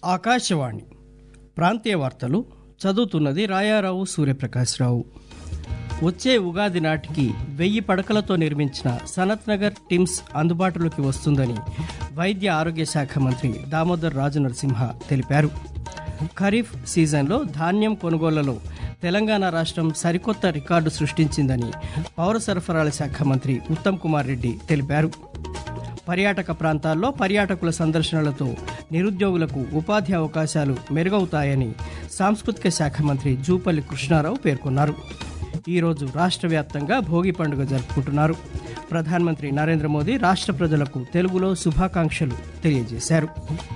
ఆకాశవాణి ప్రాంతీయ వార్తలు చదువుతున్నది రాయారావు సూర్యప్రకాశ్రావు వచ్చే ఉగాది నాటికి వెయ్యి పడకలతో నిర్మించిన సనత్ నగర్ టిమ్స్ అందుబాటులోకి వస్తుందని వైద్య ఆరోగ్య శాఖ మంత్రి దామోదర్ రాజనరసింహ తెలిపారు ఖరీఫ్ సీజన్లో ధాన్యం కొనుగోళ్లలో తెలంగాణ రాష్ట్రం సరికొత్త రికార్డు సృష్టించిందని పౌర సరఫరాల శాఖ మంత్రి ఉత్తమ్ కుమార్ రెడ్డి తెలిపారు పర్యాటక ప్రాంతాల్లో పర్యాటకుల సందర్శనలతో నిరుద్యోగులకు ఉపాధి అవకాశాలు మెరుగవుతాయని సాంస్కృతిక శాఖ మంత్రి జూపల్లి కృష్ణారావు పేర్కొన్నారు ఈరోజు రాష్ట్ర వ్యాప్తంగా భోగి పండుగ జరుపుకుంటున్నారు ప్రధానమంత్రి నరేంద్ర మోదీ రాష్ట్ర ప్రజలకు తెలుగులో శుభాకాంక్షలు తెలియజేశారు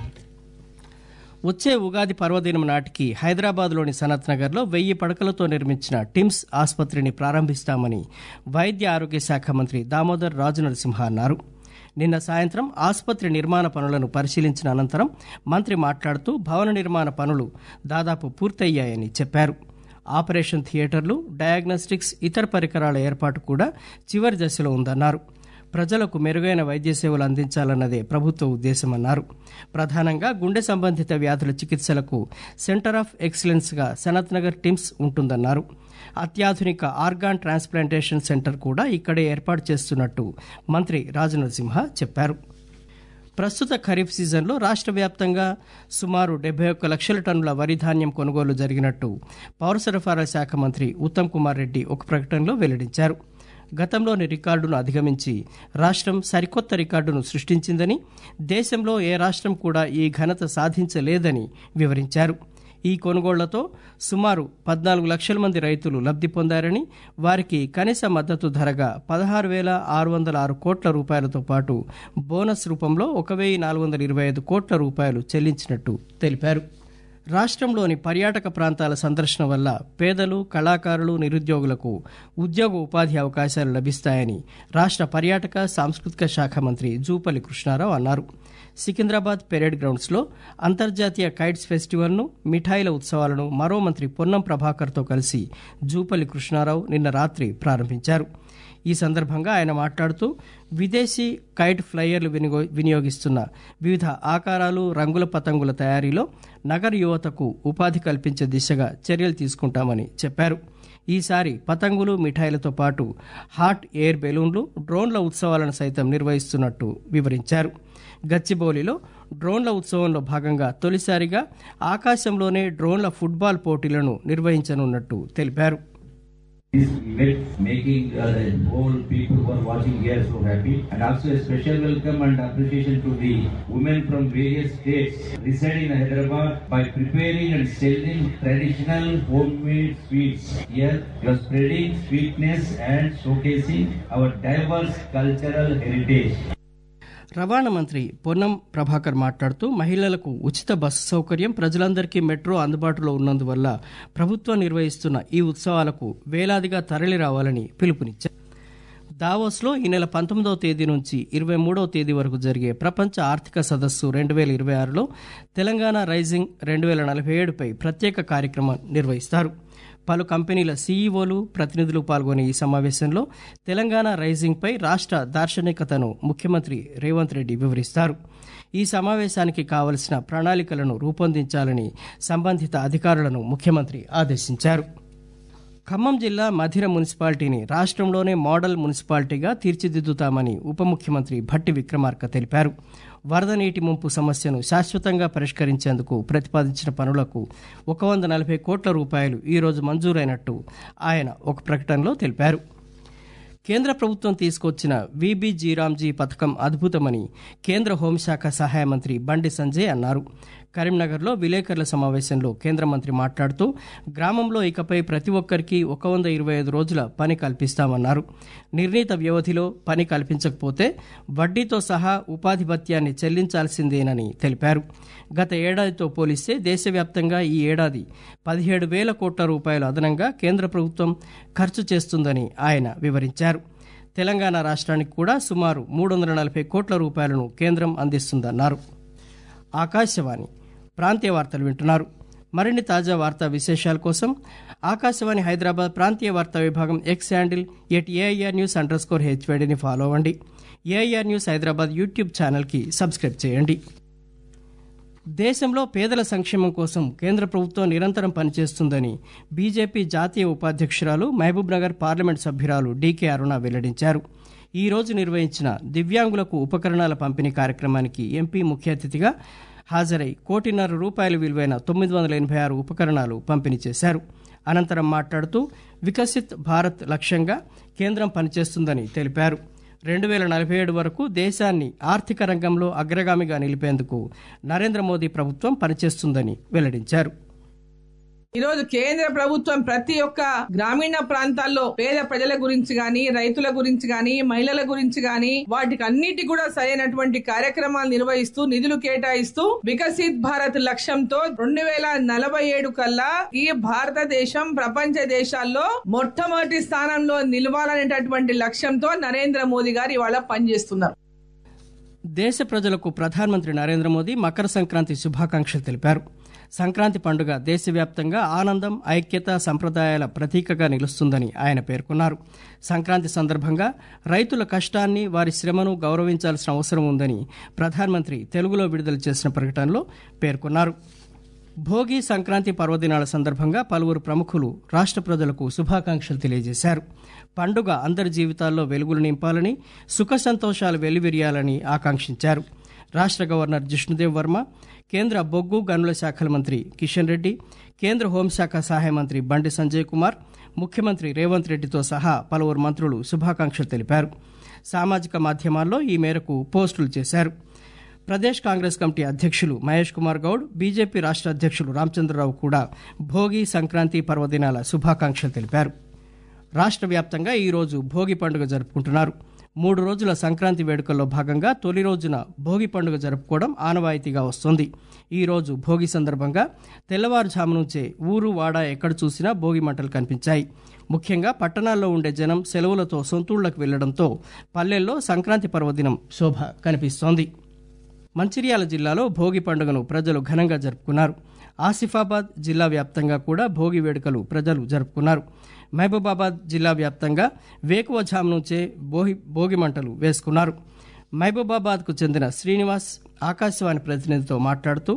వచ్చే ఉగాది పర్వదినం నాటికి హైదరాబాద్లోని సనత్ నగర్లో వెయ్యి పడకలతో నిర్మించిన టిమ్స్ ఆసుపత్రిని ప్రారంభిస్తామని వైద్య ఆరోగ్య శాఖ మంత్రి దామోదర్ రాజనరసింహ అన్నారు నిన్న సాయంత్రం ఆసుపత్రి నిర్మాణ పనులను పరిశీలించిన అనంతరం మంత్రి మాట్లాడుతూ భవన నిర్మాణ పనులు దాదాపు పూర్తయ్యాయని చెప్పారు ఆపరేషన్ థియేటర్లు డయాగ్నోస్టిక్స్ ఇతర పరికరాల ఏర్పాటు కూడా చివరి దశలో ఉందన్నారు ప్రజలకు మెరుగైన వైద్య సేవలు అందించాలన్నదే ప్రభుత్వ ఉద్దేశమన్నారు ప్రధానంగా గుండె సంబంధిత వ్యాధుల చికిత్సలకు సెంటర్ ఆఫ్ ఎక్సలెన్స్గా సనత్ నగర్ టిమ్స్ ఉంటుందన్నారు అత్యాధునిక ఆర్గాన్ ట్రాన్స్ప్లాంటేషన్ సెంటర్ కూడా ఇక్కడే ఏర్పాటు చేస్తున్నట్టు మంత్రి రాజనరసింహ చెప్పారు ప్రస్తుత ఖరీఫ్ సీజన్లో రాష్ట్ర వ్యాప్తంగా సుమారు డెబ్బై ఒక్క లక్షల టన్నుల వరి ధాన్యం కొనుగోలు జరిగినట్టు పౌర సరఫరాల శాఖ మంత్రి ఉత్తమ్ కుమార్ రెడ్డి ఒక ప్రకటనలో వెల్లడించారు గతంలోని రికార్డును అధిగమించి రాష్ట్రం సరికొత్త రికార్డును సృష్టించిందని దేశంలో ఏ రాష్ట్రం కూడా ఈ ఘనత సాధించలేదని వివరించారు ఈ కొనుగోళ్లతో సుమారు పద్నాలుగు లక్షల మంది రైతులు లబ్ధి పొందారని వారికి కనీస మద్దతు ధరగా పదహారు వేల ఆరు వందల ఆరు కోట్ల రూపాయలతో పాటు బోనస్ రూపంలో ఒక వెయ్యి నాలుగు వందల ఇరవై ఐదు కోట్ల రూపాయలు చెల్లించినట్టు తెలిపారు రాష్ట్రంలోని పర్యాటక ప్రాంతాల సందర్శన వల్ల పేదలు కళాకారులు నిరుద్యోగులకు ఉద్యోగ ఉపాధి అవకాశాలు లభిస్తాయని రాష్ట్ర పర్యాటక సాంస్కృతిక శాఖ మంత్రి జూపల్లి కృష్ణారావు అన్నారు సికింద్రాబాద్ పెరేడ్ గ్రౌండ్స్లో అంతర్జాతీయ కైట్స్ ఫెస్టివల్ను మిఠాయిల ఉత్సవాలను మరో మంత్రి పొన్నం ప్రభాకర్తో కలిసి జూపల్లి కృష్ణారావు నిన్న రాత్రి ప్రారంభించారు ఈ సందర్భంగా ఆయన మాట్లాడుతూ విదేశీ కైట్ ఫ్లైయర్లు వినియోగిస్తున్న వివిధ ఆకారాలు రంగుల పతంగుల తయారీలో నగర యువతకు ఉపాధి కల్పించే దిశగా చర్యలు తీసుకుంటామని చెప్పారు ఈసారి పతంగులు మిఠాయిలతో పాటు హాట్ ఎయిర్ బెలూన్లు డ్రోన్ల ఉత్సవాలను సైతం నిర్వహిస్తున్నట్టు వివరించారు గచ్చిబౌలిలో డ్రోన్ల ఉత్సవంలో భాగంగా తొలిసారిగా ఆకాశంలోనే డ్రోన్ల ఫుట్బాల్ పోటీలను నిర్వహించనున్నట్టు తెలిపారు This event making uh, the whole people who are watching here so happy and also a special welcome and appreciation to the women from various states residing in Hyderabad by preparing and selling traditional homemade sweets. Here you are spreading sweetness and showcasing our diverse cultural heritage. రవాణా మంత్రి పొన్నం ప్రభాకర్ మాట్లాడుతూ మహిళలకు ఉచిత bus సౌకర్యం ప్రజలందరికీ metro అందుబాటులో ఉన్నందువల్ల ప్రభుత్వం నిర్వహిస్తున్న ఈ ఉత్సవాలకు వేలాదిగా తరలి రావాలని పిలుపునిచ్చారు దావోస్లో ఈ నెల పంతొమ్మిదవ తేదీ నుంచి ఇరవై మూడవ తేదీ వరకు జరిగే ప్రపంచ ఆర్థిక సదస్సు రెండు వేల ఇరవై ఆరులో తెలంగాణ రైజింగ్ రెండు వేల నలభై ఏడుపై ప్రత్యేక కార్యక్రమం నిర్వహిస్తారు పలు కంపెనీల సీఈఓలు ప్రతినిధులు పాల్గొనే ఈ సమావేశంలో తెలంగాణ రైజింగ్పై రాష్ట్ర దార్శనికతను ముఖ్యమంత్రి రేవంత్ రెడ్డి వివరిస్తారు ఈ సమావేశానికి కావలసిన ప్రణాళికలను రూపొందించాలని సంబంధిత అధికారులను ముఖ్యమంత్రి ఆదేశించారు ఖమ్మం జిల్లా మధిర మున్సిపాలిటీని రాష్ట్రంలోనే మోడల్ మున్సిపాలిటీగా తీర్చిదిద్దుతామని ఉప ముఖ్యమంత్రి భట్టి విక్రమార్క తెలిపారు వరద నీటి ముంపు సమస్యను శాశ్వతంగా పరిష్కరించేందుకు ప్రతిపాదించిన పనులకు ఒక వంద నలభై కోట్ల రూపాయలు ఈరోజు మంజూరైనట్టు ఆయన ఒక ప్రకటనలో తెలిపారు కేంద్ర ప్రభుత్వం తీసుకొచ్చిన వీబీజీరామ్జీ పథకం అద్భుతమని కేంద్ర హోంశాఖ సహాయ మంత్రి బండి సంజయ్ అన్నారు కరీంనగర్లో విలేకరుల సమావేశంలో కేంద్ర మంత్రి మాట్లాడుతూ గ్రామంలో ఇకపై ప్రతి ఒక్కరికి ఒక వంద ఇరవై ఐదు రోజుల పని కల్పిస్తామన్నారు నిర్ణీత వ్యవధిలో పని కల్పించకపోతే వడ్డీతో సహా ఉపాధి భత్యాన్ని చెల్లించాల్సిందేనని తెలిపారు గత ఏడాదితో పోలిస్తే దేశవ్యాప్తంగా ఈ ఏడాది పదిహేడు వేల కోట్ల రూపాయలు అదనంగా కేంద్ర ప్రభుత్వం ఖర్చు చేస్తుందని ఆయన వివరించారు తెలంగాణ రాష్ట్రానికి కూడా సుమారు మూడు వందల నలభై కోట్ల రూపాయలను కేంద్రం అందిస్తుందన్నారు ఆకాశవాణి ప్రాంతీయ వార్తలు వింటున్నారు మరిన్ని తాజా వార్తా విశేషాల కోసం ఆకాశవాణి హైదరాబాద్ ప్రాంతీయ వార్తా విభాగం X handle at AIR news underscore హెచ్వేడిని ఫాలో అవ్వండి ఏఐఆర్ న్యూస్ హైదరాబాద్ యూట్యూబ్ ఛానల్కి సబ్స్క్రైబ్ చేయండి దేశంలో పేదల సంక్షేమం కోసం కేంద్ర ప్రభుత్వం నిరంతరం పనిచేస్తుందని బీజేపీ జాతీయ ఉపాధ్యక్షురాలు మహబూబ్ నగర్ పార్లమెంట్ సభ్యురాలు డీకే అరుణ వెల్లడించారు ఈ రోజు నిర్వహించిన దివ్యాంగులకు ఉపకరణాల పంపిణీ కార్యక్రమానికి ఎంపీ ముఖ్య అతిథిగా హాజరై కోటిన్నర రూపాయల విలువైన తొమ్మిది వందల ఎనభై ఆరు ఉపకరణాలు పంపిణీ చేశారు అనంతరం మాట్లాడుతూ వికసిత్ భారత్ లక్ష్యంగా కేంద్రం పనిచేస్తుందని తెలిపారు రెండు వేల నలభై ఏడు వరకు దేశాన్ని ఆర్థిక రంగంలో అగ్రగామిగా నిలిపేందుకు నరేంద్ర మోదీ ప్రభుత్వం పనిచేస్తుందని వెల్లడించారు ఈ రోజు కేంద్ర ప్రభుత్వం ప్రతి ఒక్క గ్రామీణ ప్రాంతాల్లో పేద ప్రజల గురించి గాని రైతుల గురించి గాని మహిళల గురించి గాని వాటికి అన్నిటి కూడా సరైనటువంటి కార్యక్రమాలు నిర్వహిస్తూ నిధులు కేటాయిస్తూ వికసిత్ భారత్ లక్ష్యంతో రెండు వేల నలభై ఏడు కల్లా ఈ భారతదేశం ప్రపంచ దేశాల్లో మొట్టమొదటి స్థానంలో నిలవాలనేటటువంటి లక్ష్యంతో నరేంద్ర మోదీ గారు ఇవాళ పనిచేస్తున్నారు దేశ ప్రజలకు ప్రధానమంత్రి నరేంద్ర మోదీ మకర సంక్రాంతి శుభాకాంక్షలు తెలిపారు సంక్రాంతి పండుగ దేశవ్యాప్తంగా ఆనందం ఐక్యత సంప్రదాయాల ప్రతీకగా నిలుస్తుందని ఆయన పేర్కొన్నారు సంక్రాంతి సందర్భంగా రైతుల కష్టాన్ని వారి శ్రమను గౌరవించాల్సిన అవసరం ఉందని ప్రధానమంత్రి తెలుగులో విడుదల చేసిన ప్రకటనలో పేర్కొన్నారు భోగి సంక్రాంతి పర్వదినాల సందర్భంగా పలువురు ప్రముఖులు రాష్ట్ర ప్రజలకు శుభాకాంక్షలు తెలియజేశారు పండుగ అందరి జీవితాల్లో వెలుగులు నింపాలని సుఖ సంతోషాలు వెల్లివిరియాలని ఆకాంక్షించారు రాష్ట్ర గవర్నర్ జిష్ణుదేవ్ వర్మ కేంద్ర బొగ్గు గనుల శాఖల మంత్రి కిషన్ రెడ్డి కేంద్ర హోంశాఖ సహాయ మంత్రి బండి సంజయ్ కుమార్ ముఖ్యమంత్రి రేవంత్ రెడ్డితో సహా పలువురు మంత్రులు శుభాకాంక్షలు తెలిపారు సామాజిక మాధ్యమాల్లో ఈ మేరకు పోస్టులు చేశారు ప్రదేశ్ కాంగ్రెస్ కమిటీ అధ్యక్షులు మహేష్ కుమార్ గౌడ్ బీజేపీ రాష్ట్ర అధ్యక్షులు రామచంద్రరావు కూడా భోగి సంక్రాంతి పర్వదినాల శుభాకాంక్షలు తెలిపారు రాష్ట్ర వ్యాప్తంగా ఈరోజు భోగి పండుగ జరుపుకుంటున్నారు మూడు రోజుల సంక్రాంతి వేడుకల్లో భాగంగా తొలి రోజున భోగి పండుగ జరుపుకోవడం ఆనవాయితీగా వస్తోంది ఈ రోజు భోగి సందర్భంగా తెల్లవారుజాము నుంచే ఊరు వాడ ఎక్కడ చూసినా భోగి మంటలు కనిపించాయి ముఖ్యంగా పట్టణాల్లో ఉండే జనం సెలవులతో సొంతూళ్లకు వెళ్లడంతో పల్లెల్లో సంక్రాంతి పర్వదినం శోభ కనిపిస్తోంది మంచిర్యాల జిల్లాలో భోగి పండుగను ప్రజలు ఘనంగా జరుపుకున్నారు ఆసిఫాబాద్ జిల్లా వ్యాప్తంగా కూడా భోగి వేడుకలు ప్రజలు జరుపుకున్నారు మహబూబాబాద్ జిల్లా వ్యాప్తంగా వేకువజాము నుంచే భోగి భోగి మంటలు వేసుకున్నారు మహబూబాబాద్కు చెందిన శ్రీనివాస్ ఆకాశవాణి ప్రతినిధితో మాట్లాడుతూ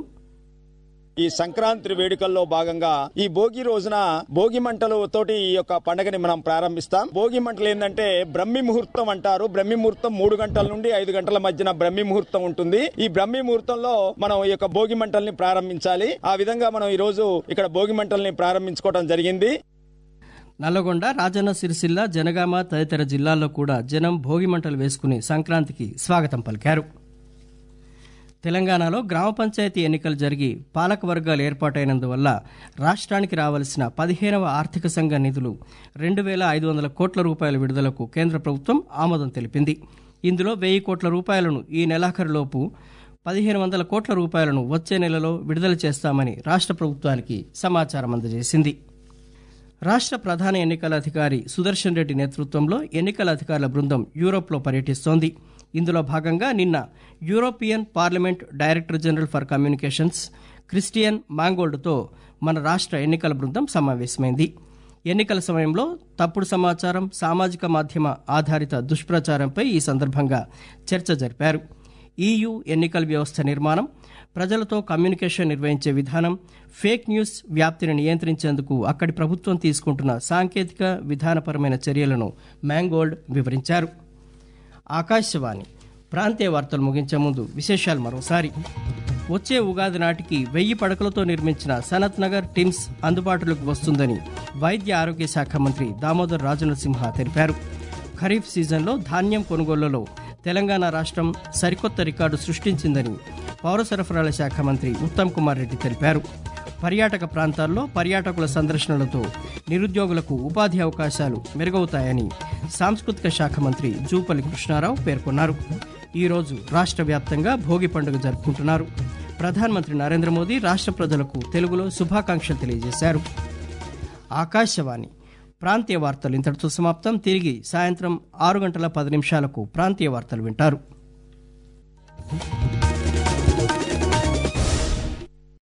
ఈ సంక్రాంతి వేడుకల్లో భాగంగా ఈ భోగి రోజున భోగి మంటలు తోటి ఈ యొక్క పండుగని మనం ప్రారంభిస్తాం భోగి మంటలు ఏంటంటే బ్రహ్మి ముహూర్తం అంటారు బ్రహ్మి ముహూర్తం మూడు గంటల నుండి ఐదు గంటల మధ్యన బ్రహ్మి ముహూర్తం ఉంటుంది ఈ బ్రహ్మి ముహూర్తంలో మనం ఈ యొక్క భోగి మంటల్ని ప్రారంభించాలి ఆ విధంగా మనం ఈ రోజు ఇక్కడ భోగి మంటల్ని ప్రారంభించుకోవడం జరిగింది నల్లగొండ రాజన్న సిరిసిల్ల జనగామ తదితర జిల్లాల్లో కూడా జనం భోగి మంటలు వేసుకుని సంక్రాంతికి స్వాగతం పలికారు తెలంగాణలో గ్రామ పంచాయతీ ఎన్నికలు జరిగి పాలక వర్గాలు ఏర్పాటైనందువల్ల రాష్ట్రానికి రావాల్సిన పదిహేనవ ఆర్థిక సంఘ నిధులు రెండు వేల ఐదు వందల కోట్ల రూపాయల విడుదలకు కేంద్ర ప్రభుత్వం ఆమోదం తెలిపింది ఇందులో వెయ్యి కోట్ల రూపాయలను ఈ నెలాఖరులోపు పదిహేను వందల కోట్ల రూపాయలను వచ్చే నెలలో విడుదల చేస్తామని రాష్ట్ర ప్రభుత్వానికి సమాచారం అందజేసింది రాష్ట్ర ప్రధాన ఎన్నికల అధికారి సుదర్శన్ రెడ్డి నేతృత్వంలో ఎన్నికల అధికారుల బృందం యూరోప్లో పర్యటిస్తోంది ఇందులో భాగంగా నిన్న European parliament director general for communications Christian మాంగోల్డ్తో మన రాష్ట్ర ఎన్నికల బృందం సమావేశమైంది ఎన్నికల సమయంలో తప్పుడు సమాచారం సామాజిక మాధ్యమ ఆధారిత దుష్ప్రచారంపై ఈ సందర్భంగా చర్చ జరిపారు ఈయూ ఎన్నికల వ్యవస్థ నిర్మాణం ప్రజలతో కమ్యూనికేషన్ నిర్వహించే విధానం ఫేక్ న్యూస్ వ్యాప్తిని నియంత్రించేందుకు అక్కడి ప్రభుత్వం తీసుకుంటున్న సాంకేతిక విధానపరమైన చర్యలను మ్యాంగోల్డ్ వివరించారు ఆకాశవాణి ప్రాంతీయ వార్తలు ముగించే ముందు విశేషాలు మరోసారి వచ్చే ఉగాది నాటికి వెయ్యి పడకలతో నిర్మించిన సనత్ నగర్ టిమ్స్ అందుబాటులోకి వస్తుందని వైద్య ఆరోగ్య శాఖ మంత్రి దామోదర్ రాజనరసింహ తెలిపారు ఖరీఫ్ సీజన్లో ధాన్యం కొనుగోళ్లలో తెలంగాణ రాష్ట్రం సరికొత్త రికార్డు సృష్టించిందని పౌర సరఫరాల శాఖ మంత్రి ఉత్తమ్ కుమార్ రెడ్డి తెలిపారు పర్యాటక ప్రాంతాల్లో పర్యాటకుల సందర్శనలతో నిరుద్యోగులకు ఉపాధి అవకాశాలు మెరుగవుతాయని సాంస్కృతిక శాఖ మంత్రి జూపల్లి కృష్ణారావు పేర్కొన్నారు ఈరోజు రాష్ట్ర వ్యాప్తంగా భోగి పండుగ జరుపుకుంటున్నారు ప్రధానమంత్రి నరేంద్ర మోదీ రాష్ట్ర ప్రజలకు తెలుగులో శుభాకాంక్షలు తెలియజేశారు ఆకాశవాణి ప్రాంతీయ వార్తలు ఇంతటితో సమాప్తం తిరిగి సాయంత్రం ఆరు గంటల పది నిమిషాలకు ప్రాంతీయ వార్తలు వింటారు